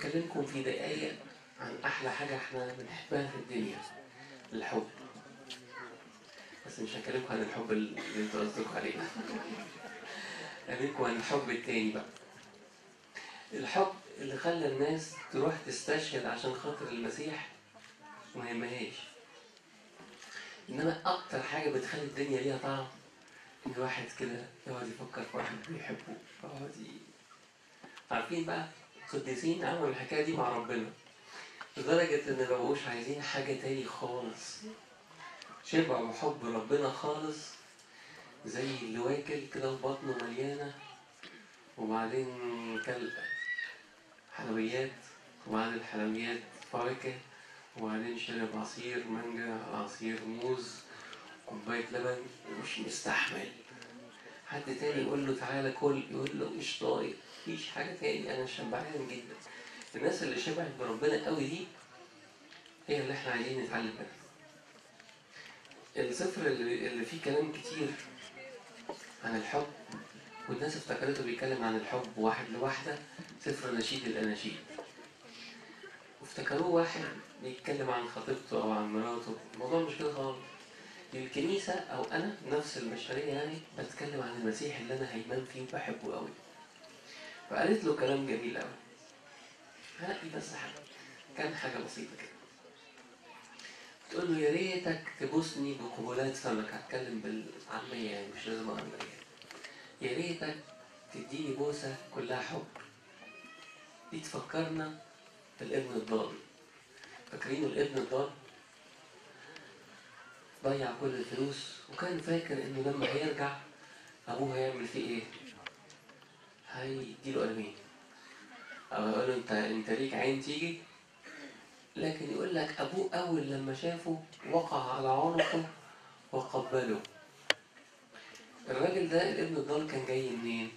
هكلمكم في دقايق عن أحلى حاجة احنا بنحبها في الدنيا الحب بس مش هكلمكم عن الحب اللي انتوا قصدكم عليه هكلمكم عن الحب التاني بقى الحب اللي خلى الناس تروح تستشهد عشان خاطر المسيح وما يهمهاش انما اكتر حاجه بتخلي الدنيا ليها طعم ان واحد كده يقعد يفكر في واحد بيحبه يقعد ي... عارفين بقى القديسين عملوا الحكايه دي مع ربنا لدرجه ان ما بقوش عايزين حاجه تاني خالص شبعوا حب ربنا خالص زي اللي واكل كده في بطنه مليانه وبعدين كل حلويات وبعد الحلويات فواكه وبعدين شرب عصير مانجا عصير موز كوباية لبن ومش مستحمل حد تاني يقول له تعالى كل يقول له مش طايق مفيش حاجة تاني أنا شبعان جدا الناس اللي شبعت بربنا قوي دي هي اللي احنا عايزين نتعلم منها السفر اللي, اللي فيه كلام كتير عن الحب والناس افتكرته بيتكلم عن الحب واحد لواحدة سفر نشيد الأناشيد وافتكروه واحد بيتكلم عن خطيبته أو عن مراته الموضوع مش كده خالص الكنيسة أو أنا نفس البشرية يعني بتكلم عن المسيح اللي أنا هيمان فيه وبحبه قوي فقالت له كلام جميل قوي هلاقي بس حاجة كان حاجة بسيطة كده تقول له يا ريتك تبوسني بقبلات فمك هتكلم بالعامية يعني مش لازم أقول يعني. يا ريتك تديني بوسة كلها حب دي تفكرنا بالابن الضال فاكرين الابن الضال ضيع كل الفلوس وكان فاكر انه لما هيرجع ابوه هيعمل فيه ايه هيديله قلمين او يقول له انت انت ليك عين تيجي لكن يقول لك ابوه اول لما شافه وقع على عنقه وقبله الراجل ده الابن الضال كان جاي منين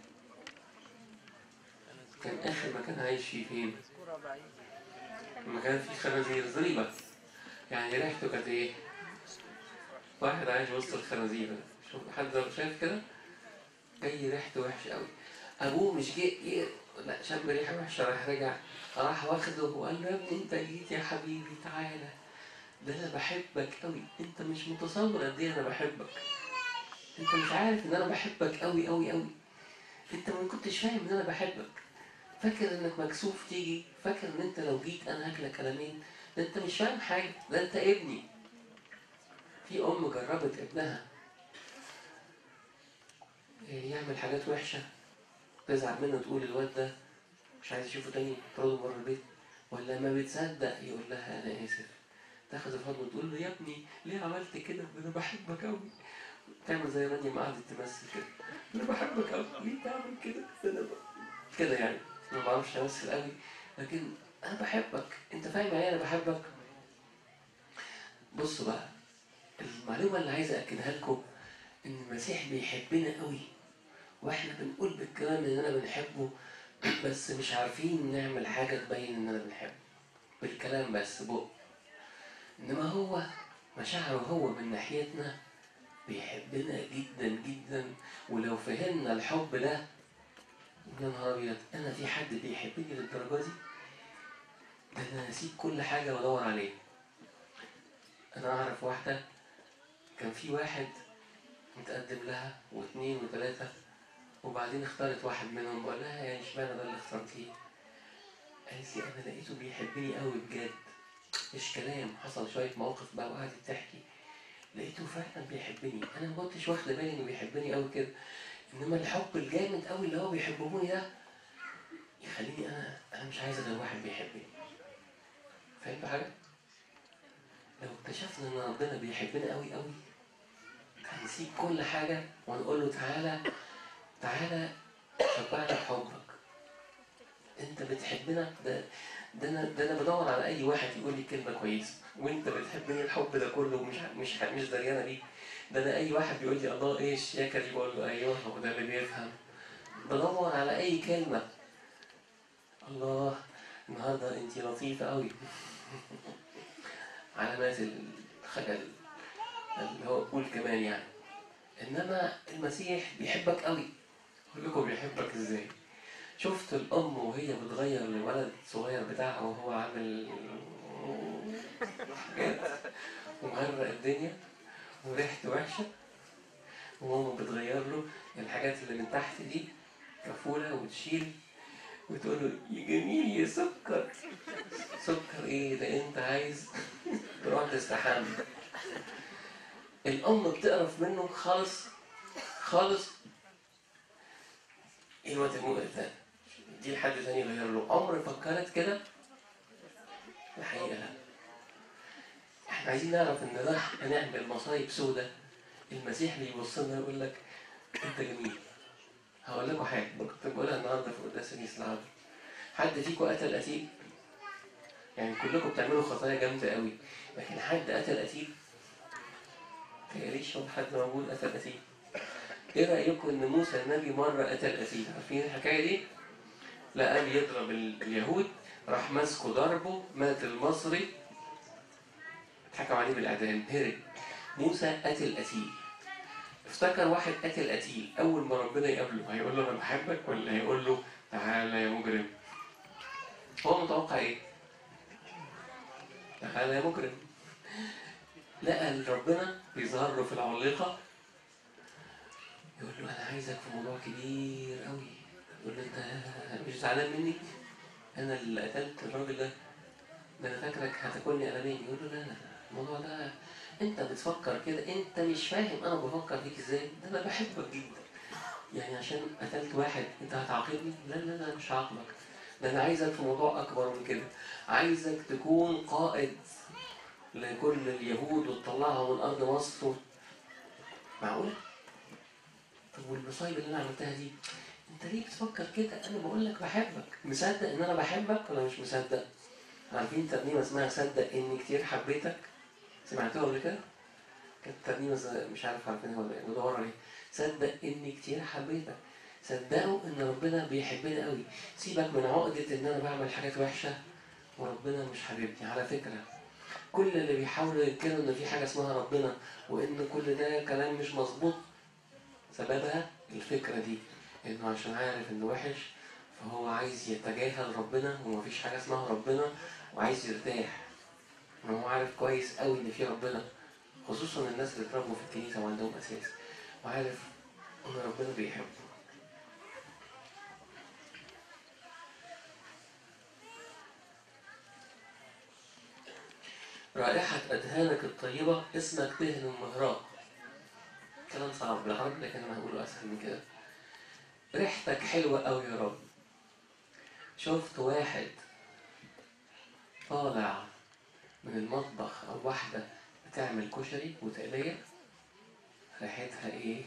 كان اخر مكان عايش فيه فين مكان فيه خنازير ضريبة يعني ريحته كانت ايه واحد عايش وسط الخنازير شوف حد لو شايف كده جاي ريحته وحشة قوي ابوه مش جه لا شم ريحة وحشة راح رجع راح واخده وقال له يا ابني انت جيت يا حبيبي تعالى ده انا بحبك قوي انت مش متصور قد ايه انا بحبك انت مش عارف ان انا بحبك قوي قوي قوي انت ما كنتش فاهم ان انا بحبك فاكر انك مكسوف تيجي فاكر ان انت لو جيت انا هاكلك كلامين ده انت مش فاهم حاجه ده انت ابني في ام جربت ابنها يعمل حاجات وحشه تزعل منه تقول الواد ده مش عايز اشوفه تاني تطرده بره البيت ولا ما بتصدق يقول لها انا اسف تاخد الحضن وتقول له يا ابني ليه عملت كده ده انا بحبك قوي تعمل زي رانيا ما قعدت تمثل كده انا بحبك قوي ليه تعمل كده ده انا كده يعني ما بعرفش امثل قوي لكن انا بحبك انت فاهم يعني انا بحبك بصوا بقى المعلومه اللي عايز اكدها لكم ان المسيح بيحبنا قوي واحنا بنقول بالكلام اننا بنحبه بس مش عارفين نعمل حاجه تبين اننا بنحبه بالكلام بس بق انما هو مشاعره هو من ناحيتنا بيحبنا جدا جدا ولو فهمنا الحب ده يا نهار ابيض انا في حد بيحبني للدرجه دي ده انا هسيب كل حاجه وادور عليه انا اعرف واحده كان في واحد متقدم لها واثنين وثلاثه وبعدين اختارت واحد منهم بقول لها يا اشمعنى ده اللي اخترتيه قالت لي انا لقيته بيحبني قوي بجد مش كلام حصل شويه مواقف بقى وقعدت تحكي لقيته فعلا بيحبني انا ما كنتش واخده بالي انه بيحبني قوي كده انما الحب الجامد قوي اللي هو بيحبوني ده يخليني انا انا مش عايز غير واحد بيحبني فهمت حاجه لو اكتشفنا ان ربنا بيحبنا قوي قوي هنسيب كل حاجه ونقول له تعالى تعالى شبعنا بحبك انت بتحبنا ده ده انا ده انا بدور على اي واحد يقول لي كلمه كويسه وانت بتحبني الحب ده كله مش مش مش دريانه بيه ده انا اي واحد بيقول لي الله ايش يا كريم بقول له ايوه هو ده اللي بيفهم بدور على اي كلمه الله النهارده انت لطيفه قوي علامات الخجل اللي هو قول كمان يعني انما المسيح بيحبك قوي اقول لكم بيحبك ازاي شفت الأم وهي بتغير للولد الصغير بتاعها وهو عامل حاجات ومغرق الدنيا وريحته وحشة وماما بتغير له الحاجات اللي من تحت دي كفولة وتشيل وتقول له يا جميل يا سكر سكر ايه ده انت عايز تروح تستحمى الأم بتقرف منه خالص خالص ايه الوقت المقرف ده دي لحد تاني يغير له عمر فكرت كده الحقيقة لا احنا عايزين نعرف ان ده هنعمل مصايب سودة المسيح بيبص لنا يقول لك انت جميل هقول لكم حاجة كنت بقولها النهارده في قداس النيس العربي حد فيكم قتل قتيل يعني كلكم بتعملوا خطايا جامدة قوي لكن حد قتل قتيل تقريش هو حد موجود قتل قتيل ايه رأيكم ان موسى النبي مرة قتل قتيل عارفين الحكاية دي؟ لقى بيضرب اليهود راح ماسكه ضربه مات المصري اتحكم عليه بالإعدام هرب موسى قتل قتيل افتكر واحد قتل قتيل أول ما ربنا يقابله هيقول له أنا بحبك ولا هيقول له تعالى يا مجرم هو متوقع إيه؟ تعالى يا مجرم لقى ربنا بيظهر له في العليقة يقول له أنا عايزك في موضوع كبير قوي يقول له أنت مش زعلان مني؟ أنا اللي قتلت الراجل ده ده أنا فاكرك هتاكلني قلمين يقول له لا لا الموضوع ده أنت بتفكر كده أنت مش فاهم أنا بفكر فيك إزاي ده أنا بحبك جدا يعني عشان قتلت واحد أنت هتعاقبني؟ لا لا لا مش هعاقبك ده أنا عايزك في موضوع أكبر من كده عايزك تكون قائد لكل اليهود وتطلعها من أرض مصر معقولة؟ طب والمصايب اللي أنا عملتها دي أنت ليه بتفكر كده؟ أنا بقول لك بحبك مصدق إن أنا بحبك ولا مش مصدق؟ عارفين ترنيمة اسمها صدق إني كتير حبيتك؟ سمعتوها قبل كده؟ كانت ترنيمة مش عارف عارفينها ولا إيه ندور عليها صدق إني كتير حبيتك صدقوا إن ربنا بيحبنا قوي سيبك من عقدة إن أنا بعمل حاجات وحشة وربنا مش حبيبني على فكرة كل اللي بيحاولوا ينكروا ان في حاجه اسمها ربنا وان كل ده كلام مش مظبوط سببها الفكره دي انه عشان عارف انه وحش فهو عايز يتجاهل ربنا ومفيش حاجه اسمها ربنا وعايز يرتاح هو عارف كويس قوي ان في ربنا خصوصا الناس اللي اتربوا في الكنيسه وعندهم اساس وعارف ان ربنا بيحبه رائحة أدهانك الطيبة اسمك دهن المهراء كلام صعب بالعربي لكن أنا هقوله أسهل من كده ريحتك حلوة أوي يا رب شفت واحد طالع من المطبخ أو واحدة بتعمل كشري وتقلية ريحتها إيه؟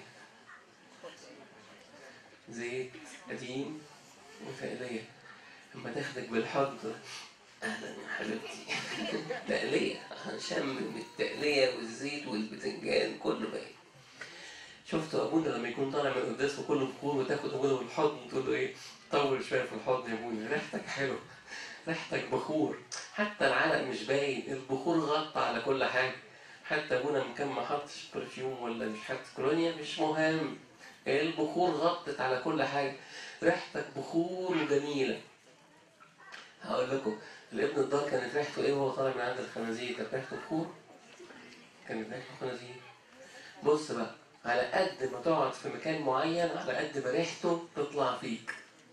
زيت قديم وتقلية لما تاخدك بالحضن اهلا يا حبيبتي تقليه شم من التقليه والزيت والبتنجان كله باين شفتوا ابونا لما يكون طالع من القداس وكله بخور وتاخد ابونا بالحضن تقول له ايه طول شويه في الحضن يا ابونا ريحتك حلوه ريحتك بخور حتى العلق مش باين البخور غطى على كل حاجه حتى ابونا كان ما حطش برفيوم ولا مش حاطط كولونيا مش مهم البخور غطت على كل حاجه ريحتك بخور وجميله هقول لكم الابن الضال كانت ريحته ايه وهو طالع من عند الخنازير كانت ريحته بخور كانت ريحته خنازير بص بقى على قد ما تقعد في مكان معين على قد ما ريحته تطلع فيك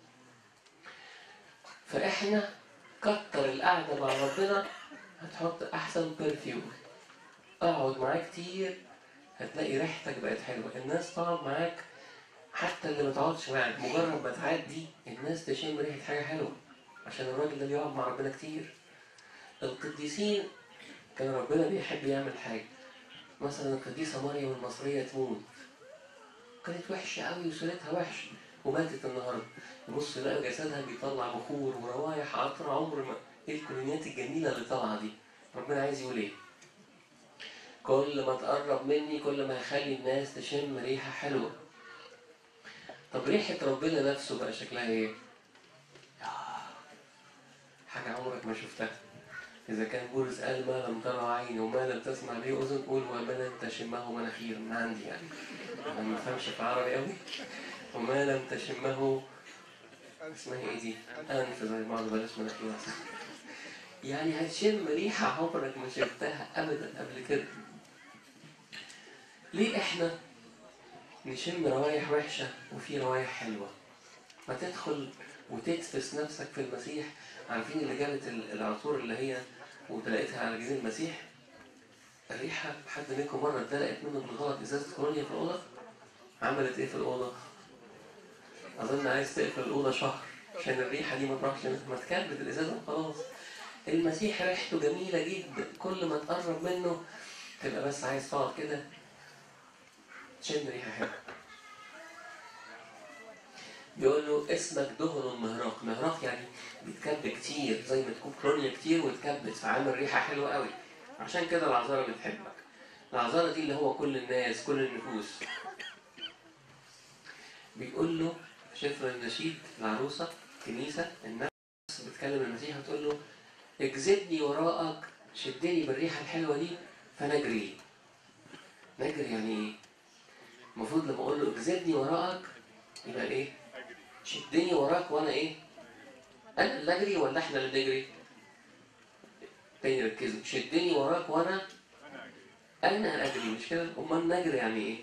فاحنا كتر القعده مع ربنا هتحط احسن برفيوم اقعد معاه كتير هتلاقي ريحتك بقت حلوه الناس تقعد معاك حتى اللي ما تقعدش معاك مجرد ما تعدي الناس تشم ريحه حاجه حلوه عشان الراجل ده بيقعد مع ربنا كتير القديسين كان ربنا بيحب يعمل حاجة مثلا القديسة مريم المصرية تموت كانت وحشة قوي وسيرتها وحش وماتت النهاردة يبص يلاقي جسدها بيطلع بخور وروايح عطر عمر ما ايه الكولونيات الجميلة اللي طالعة دي ربنا عايز يقول ايه كل ما تقرب مني كل ما يخلي الناس تشم ريحة حلوة طب ريحة ربنا نفسه بقى شكلها ايه حاجة عمرك ما شفتها إذا كان بولس قال ما لم ترى عين وما لم تسمع به أذن قول وما لم تشمه مناخير ما عندي يعني أنا ما فهمش في عربي قوي وما لم تشمه اسمها ايه دي؟ انف زي بعض بلاش مناخير يعني هتشم ريحة عمرك ما شمتها ابدا قبل كده ليه احنا نشم روايح وحشة وفي روايح حلوة ما تدخل وتتفس نفسك في المسيح عارفين اللي جابت العطور اللي هي وتلاقيتها على جنين المسيح الريحة حد منكم مرة اتدلقت منه بالغلط ازازة كولونيا في الأوضة عملت ايه في الأوضة؟ أظن عايز تقفل الأوضة شهر عشان الريحة دي ما تروحش ما تكبت الإزازة وخلاص المسيح ريحته جميلة جدا كل ما تقرب منه تبقى بس عايز تقعد كده تشم ريحة حلوة بيقول له اسمك دهن مهراق مهراق يعني بيتكب كتير زي ما تكون كرونيا كتير وتكبت فعامل ريحة حلوة قوي عشان كده العذارة بتحبك العذارة دي اللي هو كل الناس كل النفوس بيقول له في شفر النشيد العروسة كنيسة الناس بتكلم المسيح وتقول له اجذبني وراءك شدني بالريحة الحلوة دي فنجري نجري يعني ايه؟ المفروض لما اقول له اجذبني وراءك يبقى ايه؟ شدني وراك وانا ايه؟ انا اللي اجري ولا احنا اللي نجري؟ تاني ركزوا شدني وراك وانا انا اجري مش كده؟ امال نجري يعني ايه؟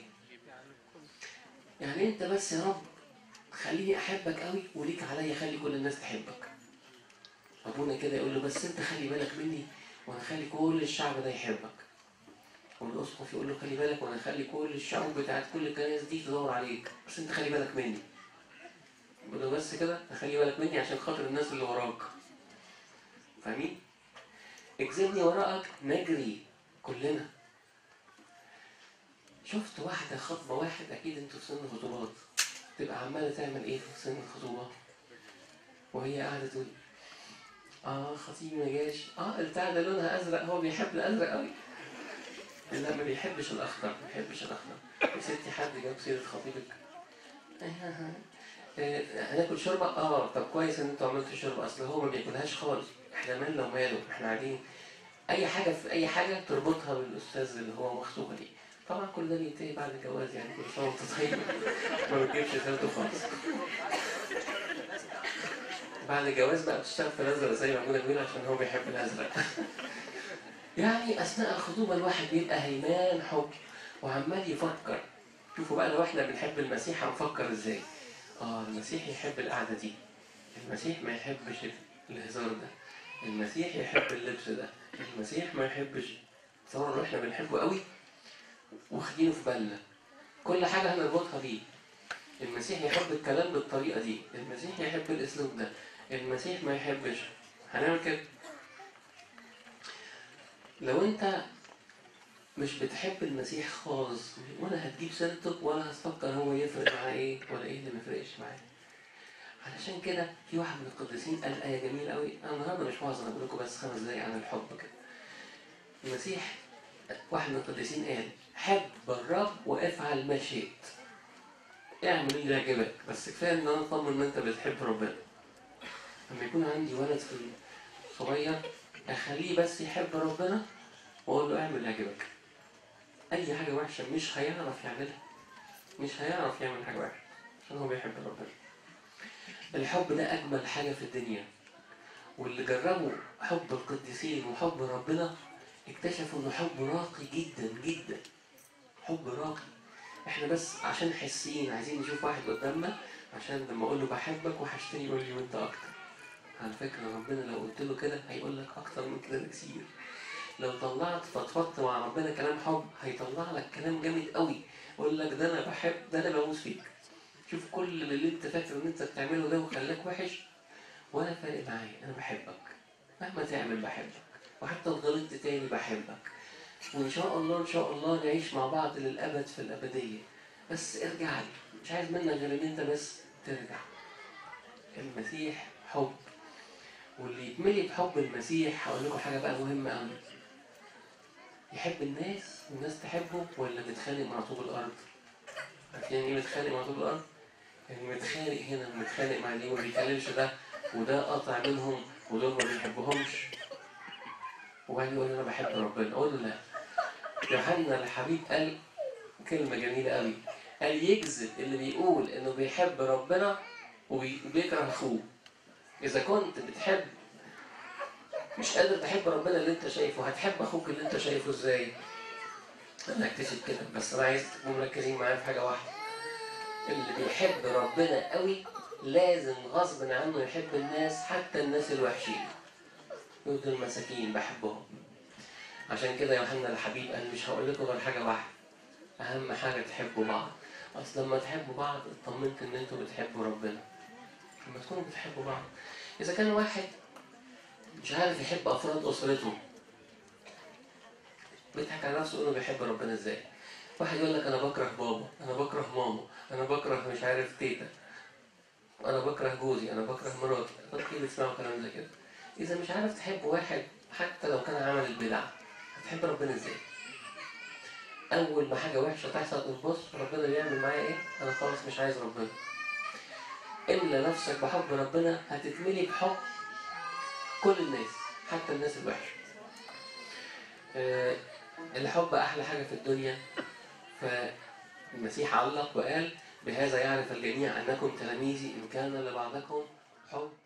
يعني انت بس يا رب خليني احبك قوي وليك عليا خلي كل الناس تحبك ابونا كده يقول له بس انت خلي بالك مني وانا خلي كل الشعب ده يحبك والاسقف يقول له خلي بالك وانا خلي كل الشعوب بتاعت كل الكنائس دي تدور عليك بس انت خلي بالك مني يقول له بس كده خلي بالك مني عشان خاطر الناس اللي وراك فاهمين اجذبني وراءك نجري كلنا شفت واحدة خطبة واحد أكيد أنتوا في سن الخطوبات تبقى عمالة تعمل إيه في سن الخطوبة وهي قاعدة تقول آه خطيبي ما جاش آه البتاع ده لونها أزرق هو بيحب الأزرق قوي لا ما بيحبش الأخضر ما بيحبش الأخضر يا ستي حد جاب سيرة خطيبك هناكل شوربة؟ اه طب كويس ان انتوا عملتوا شوربة اصل هو ما بياكلهاش خالص احنا مالنا وماله احنا قاعدين اي حاجة في اي حاجة تربطها بالاستاذ اللي هو مخطوبة ليه طبعا كل ده بينتهي بعد الجواز يعني كل سنة وانت طيب ما بتجيبش سيرته خالص بعد الجواز بقى بتشتغل في الازرق زي ما عمونا جميل عشان هو بيحب الازرق يعني اثناء الخطوبة الواحد بيبقى هيمان حب وعمال يفكر شوفوا بقى لو احنا بنحب المسيح هنفكر ازاي اه المسيح يحب القعدة دي المسيح ما يحبش الهزار ده المسيح يحب اللبس ده المسيح ما يحبش تصور لو احنا بنحبه قوي واخدينه في بالنا كل حاجة هنربطها بيه المسيح يحب الكلام بالطريقة دي المسيح يحب الأسلوب ده المسيح ما يحبش هنعمل كده لو انت مش بتحب المسيح خالص ولا هتجيب سيرته ولا هتفكر هو يفرق معاه ايه ولا ايه اللي ما يفرقش معاه علشان كده في واحد من القديسين قال آية جميلة قوي أنا النهاردة مش واعظ أنا بقول لكم بس خمس دقايق عن الحب كده المسيح واحد من القديسين قال حب الرب وافعل ما شئت اعمل اللي يعجبك بس كفايه ان انا اطمن ان انت بتحب ربنا لما يكون عندي ولد في صغير اخليه بس يحب ربنا واقول له اعمل اللي يعجبك اي حاجه وحشه مش هيعرف يعملها مش هيعرف يعمل حاجه وحشه عشان هو بيحب ربنا الحب ده اجمل حاجه في الدنيا واللي جربوا حب القديسين وحب ربنا اكتشفوا انه حب راقي جدا جدا حب راقي احنا بس عشان حسين عايزين نشوف واحد قدامنا عشان لما اقول له بحبك وحشتني يقول لي وانت اكتر على فكره ربنا لو قلت له كده هيقول لك اكتر من كده بكثير لو طلعت فضفضت مع ربنا كلام حب هيطلع لك كلام جامد قوي يقول لك ده انا بحب ده انا بموت فيك شوف كل اللي انت فاكر ان انت بتعمله ده وخلاك وحش ولا فارق معايا انا بحبك مهما تعمل بحبك وحتى لو غلطت تاني بحبك وإن شاء الله إن شاء الله نعيش مع بعض للأبد في الأبدية بس ارجع لي مش عايز منك غير إن أنت بس ترجع المسيح حب واللي يتملي بحب المسيح هقول لكم حاجة بقى مهمة أوي يحب الناس والناس تحبه ولا متخانق مع طوب الأرض عارفين يعني إيه متخانق مع طوب الأرض؟ يعني متخانق هنا ومتخانق مع دي وما بيكلمش ده وده قاطع منهم ودول ما بيحبهمش وبعدين يقول انا بحب ربنا اقول له لا يوحنا الحبيب قال كلمة جميلة قوي قال يكذب اللي بيقول انه بيحب ربنا وبيكره اخوه اذا كنت بتحب مش قادر تحب ربنا اللي انت شايفه هتحب اخوك اللي انت شايفه ازاي انا هكتشف كده بس انا عايز تبقوا مركزين معايا في حاجه واحده اللي بيحب ربنا قوي لازم غصب عنه يحب الناس حتى الناس الوحشين دول المساكين بحبهم عشان كده يوحنا الحبيب قال مش هقول لكم غير حاجه واحده اهم حاجه تحبوا بعض اصل لما تحبوا بعض اطمنت ان انتوا بتحبوا ربنا لما تكونوا بتحبوا بعض اذا كان واحد مش عارف يحب افراد اسرته بيضحك على نفسه انه بيحب ربنا ازاي واحد يقول لك انا بكره بابا انا بكره ماما انا بكره مش عارف تيتا انا بكره جوزي انا بكره مراتي اكيد بتسمعوا كلام زي كده اذا مش عارف تحب واحد حتى لو كان عمل البدع هتحب ربنا ازاي اول ما حاجه وحشه تحصل تقول بص ربنا بيعمل معايا ايه انا خلاص مش عايز ربنا املى نفسك بحب ربنا هتتملي بحب كل الناس حتى الناس الوحشه آه، الحب احلى حاجه في الدنيا فالمسيح علق وقال بهذا يعرف الجميع انكم تلاميذي ان كان لبعضكم حب